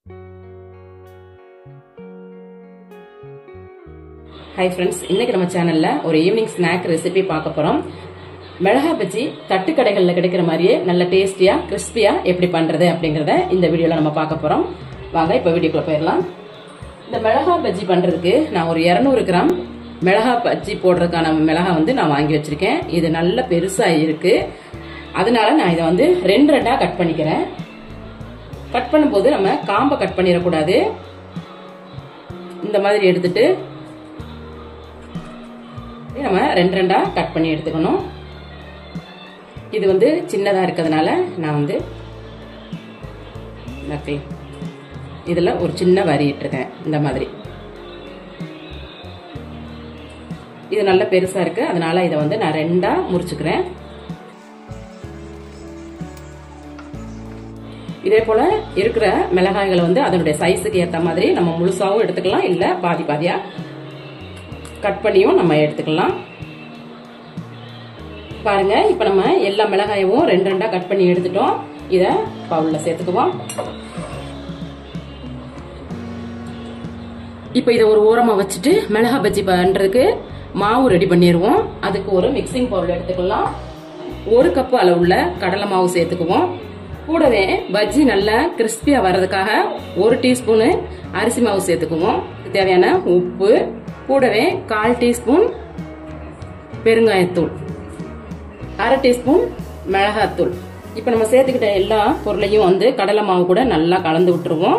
hi friends இன்னைக்கு நம்ம சேனல்ல ஒரு ஈவினிங் ஸ்நாக் ரெசிபி பார்க்க போறோம் மிளகா பஜ்ஜி தட்டுக்கடைகளில் கிடைக்கிற மாதிரியே நல்ல டேஸ்டியா கிறிஸ்பியா எப்படி பண்றது அப்படிங்கறத இந்த வீடியோல நம்ம பார்க்க போறோம் வாங்க இப்போ வீடியோக்குள்ள போயிடலாம் இந்த மிளகா பஜ்ஜி பண்றதுக்கு நான் ஒரு 200 கிராம் மிளகா பஜ்ஜி போடுறதுக்கான மிளகா வந்து நான் வாங்கி வச்சிருக்கேன் இது நல்ல பெருசா இருக்கு அதனால நான் இதை வந்து ரெண்டு ரெண்டா கட் பண்ணிக்கிறேன் கட் பண்ணும்போது நம்ம காம்பை கட் பண்ணிடக்கூடாது இந்த மாதிரி எடுத்துட்டு நம்ம ரெண்டு ரெண்டா கட் பண்ணி எடுத்துக்கணும் இது வந்து சின்னதா இருக்கிறதுனால நான் வந்து ஓகே இதில் ஒரு சின்ன வரி இட்டிருக்கேன் இந்த மாதிரி இது நல்ல பெருசா இருக்கு அதனால இதை வந்து நான் ரெண்டா முறிச்சுக்கிறேன் இதே போல இருக்கிற மிளகாய்களை வந்து அதனுடைய சைஸுக்கு ஏற்ற மாதிரி நம்ம முழுசாவும் எடுத்துக்கலாம் இல்ல பாதி பாதியா கட் பண்ணியும் நம்ம எடுத்துக்கலாம் பாருங்க இப்ப நம்ம எல்லா மிளகாயவும் ரெண்டு ரெண்டா கட் பண்ணி எடுத்துட்டோம் இத பவுல்ல சேர்த்துக்குவோம் இப்ப இதை ஒரு ஓரமா வச்சுட்டு மிளகா பஜ்ஜி பண்றதுக்கு மாவு ரெடி பண்ணிடுவோம் அதுக்கு ஒரு மிக்சிங் பவுல் எடுத்துக்கலாம் ஒரு கப் அளவுள்ள கடலை மாவு சேர்த்துக்குவோம் கூடவே பஜ்ஜி நல்லா கிறிஸ்பியா வர்றதுக்காக ஒரு டீஸ்பூனு அரிசி மாவு சேர்த்துக்குவோம் தேவையான உப்பு கூடவே கால் டீஸ்பூன் பெருங்காயத்தூள் அரை டீஸ்பூன் மிளகாத்தூள் இப்போ நம்ம சேர்த்துக்கிட்ட எல்லா பொருளையும் வந்து கடலை மாவு கூட நல்லா கலந்து விட்டுருவோம்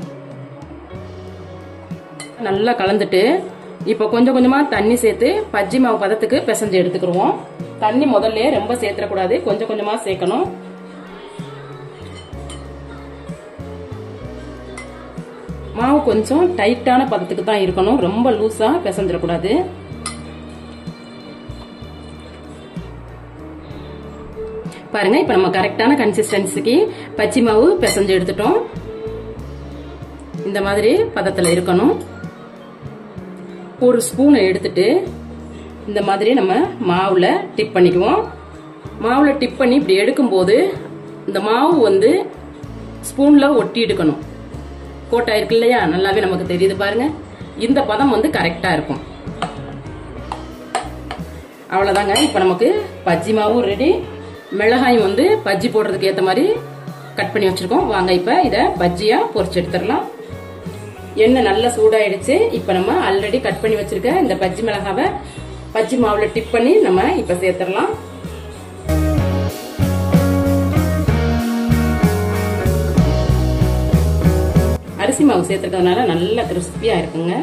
நல்லா கலந்துட்டு இப்போ கொஞ்சம் கொஞ்சமா தண்ணி சேர்த்து பஜ்ஜி மாவு பதத்துக்கு பிசைஞ்சு எடுத்துக்கிடுவோம் தண்ணி முதல்ல ரொம்ப சேர்த்துடக்கூடாது கொஞ்சம் கொஞ்சமா சேர்க்கணும் மாவு கொஞ்சம் டைட்டான பதத்துக்கு தான் இருக்கணும் ரொம்ப லூஸா பிசைஞ்சிடக்கூடாது பாருங்க இப்ப நம்ம கரெக்டான கன்சிஸ்டன்சிக்கு பச்சை மாவு பிசைஞ்சு எடுத்துட்டோம் இந்த மாதிரி பதத்துல இருக்கணும் ஒரு ஸ்பூனை எடுத்துட்டு இந்த மாதிரி நம்ம மாவுல டிப் பண்ணிக்குவோம் மாவுல டிப் பண்ணி இப்படி எடுக்கும்போது இந்த மாவு வந்து ஸ்பூன்ல ஒட்டி எடுக்கணும் கோட்டா இருக்கு இல்லையா நல்லாவே நமக்கு தெரியுது பாருங்க இந்த பதம் வந்து கரெக்டா இருக்கும் அவ்வளவுதாங்க இப்ப நமக்கு பஜ்ஜி மாவும் ரெடி மிளகாயும் வந்து பஜ்ஜி போடுறதுக்கு ஏத்த மாதிரி கட் பண்ணி வச்சிருக்கோம் வாங்க இப்ப இத பஜ்ஜியா பொரிச்சு எடுத்துடலாம் எண்ணெய் நல்லா சூடாயிடுச்சு இப்ப நம்ம ஆல்ரெடி கட் பண்ணி வச்சிருக்க இந்த பஜ்ஜி மிளகாவை பஜ்ஜி மாவுல டிப் பண்ணி நம்ம இப்ப சேர்த்துடலாம் அரிசி மாவு சேர்த்துருக்கிறதுனால நல்லா கிறிஸ்பியா இருக்குங்க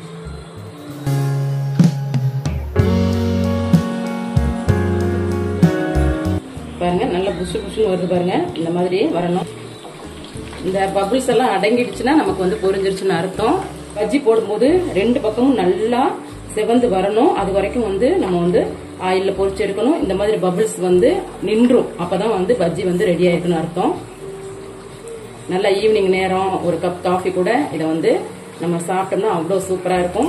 பாருங்க நல்ல புஷு புஷுன்னு வருது பாருங்க இந்த மாதிரி வரணும் இந்த பபிள்ஸ் எல்லாம் அடங்கிடுச்சுன்னா நமக்கு வந்து பொரிஞ்சிருச்சுன்னு அர்த்தம் பஜ்ஜி போடும்போது ரெண்டு பக்கமும் நல்லா செவந்து வரணும் அது வரைக்கும் வந்து நம்ம வந்து ஆயில்ல பொரிச்சு எடுக்கணும் இந்த மாதிரி பபிள்ஸ் வந்து நின்றும் அப்பதான் வந்து பஜ்ஜி வந்து ரெடி ஆயிருக்குன்னு அர்த்தம் நல்ல ஈவினிங் நேரம் ஒரு கப் காஃபி கூட இதை வந்து நம்ம சாப்பிட்டோம்னா அவ்வளோ சூப்பரா இருக்கும்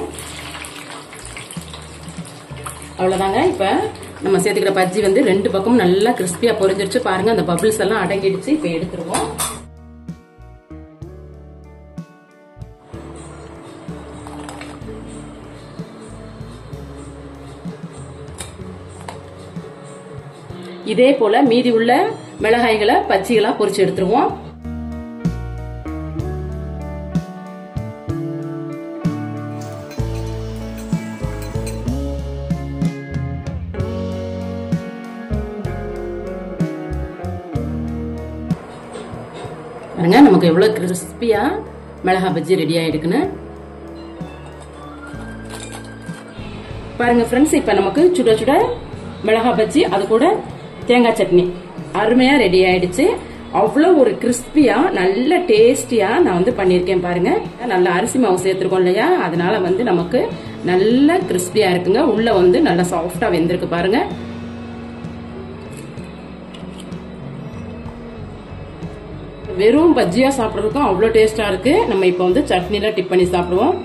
அவ்வளவுதாங்க இப்ப நம்ம சேர்த்துக்கிற பஜ்ஜி வந்து ரெண்டு பக்கமும் நல்லா கிறிஸ்பியா பொரிஞ்சிருச்சு பாருங்க அந்த பபிள்ஸ் எல்லாம் அடங்கிடுச்சு இப்ப எடுத்துருவோம் இதே போல மீதி உள்ள மிளகாய்களை பச்சைகளா பொரிச்சு எடுத்துருவோம் பாருங்க நமக்கு எவ்வளவு கிறிஸ்பியா மிளகா பஜ்ஜி ரெடி ஆயிடுக்குன்னு பாருங்க ஃப்ரெண்ட்ஸ் இப்ப நமக்கு சுட சுட மிளகா பஜ்ஜி அது கூட தேங்காய் சட்னி அருமையா ரெடி ஆயிடுச்சு அவ்வளவு ஒரு கிறிஸ்பியா நல்ல டேஸ்டியா நான் வந்து பண்ணிருக்கேன் பாருங்க நல்ல அரிசி மாவு சேர்த்திருக்கோம் இல்லையா அதனால வந்து நமக்கு நல்ல கிறிஸ்பியா இருக்குங்க உள்ள வந்து நல்ல சாஃப்டா வெந்திருக்கு பாருங்க வெறும் பஜ்ஜியா சாப்பிட்றதுக்கும் அவ்வளோ டேஸ்டா இருக்கு நம்ம இப்போ வந்து சட்னில டிப் பண்ணி சாப்பிடுவோம்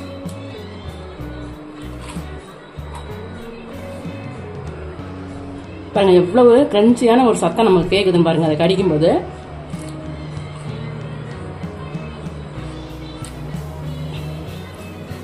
பாருங்க எவ்வளவு கிரன்ச்சியான ஒரு சத்தம் நமக்கு கேக்குதுன்னு பாருங்க அதை கடிக்கும் போது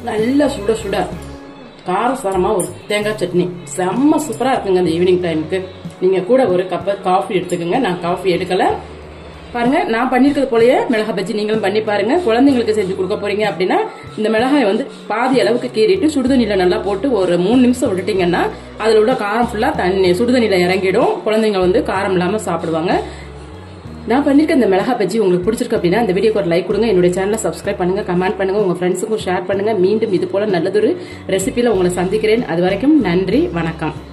நல்லா சுட சுட காரசாரமா ஒரு தேங்காய் சட்னி செம்ம சூப்பரா இருக்குங்க அந்த ஈவினிங் டைமுக்கு நீங்க கூட ஒரு கப் காஃபி எடுத்துக்கோங்க நான் காஃபி எடுக்கல பாருங்க நான் பண்ணிருக்கிறது போலயே மிளகா பஜ்ஜி நீங்களும் பண்ணி பாருங்க குழந்தைங்களுக்கு செஞ்சு கொடுக்க போறீங்க அப்படின்னா இந்த மிளகாய் வந்து பாதி அளவுக்கு கீறிட்டு சுடுதண்ணில நல்லா போட்டு ஒரு மூணு நிமிஷம் விட்டுட்டீங்கன்னா அதுல உள்ள காரம் ஃபுல்லா தண்ணி சுடுதண்ணில இறங்கிடும் குழந்தைங்க வந்து காரம் இல்லாம சாப்பிடுவாங்க நான் பண்ணிருக்க இந்த மிளகா பஜ்ஜி உங்களுக்கு பிடிச்சிருக்கு அப்படின்னா இந்த வீடியோக்கு ஒரு லைக் கொடுங்க என்னுடைய சேனலை சப்ஸ்கிரைப் பண்ணுங்க கமெண்ட் பண்ணுங்க உங்க ஃப்ரெண்ட்ஸுக்கும் ஷேர் பண்ணுங்க மீண்டும் இது போல நல்லதொரு ரெசிபியில உங்களை சந்திக்கிறேன் அது வரைக்கும் நன்றி வணக்கம்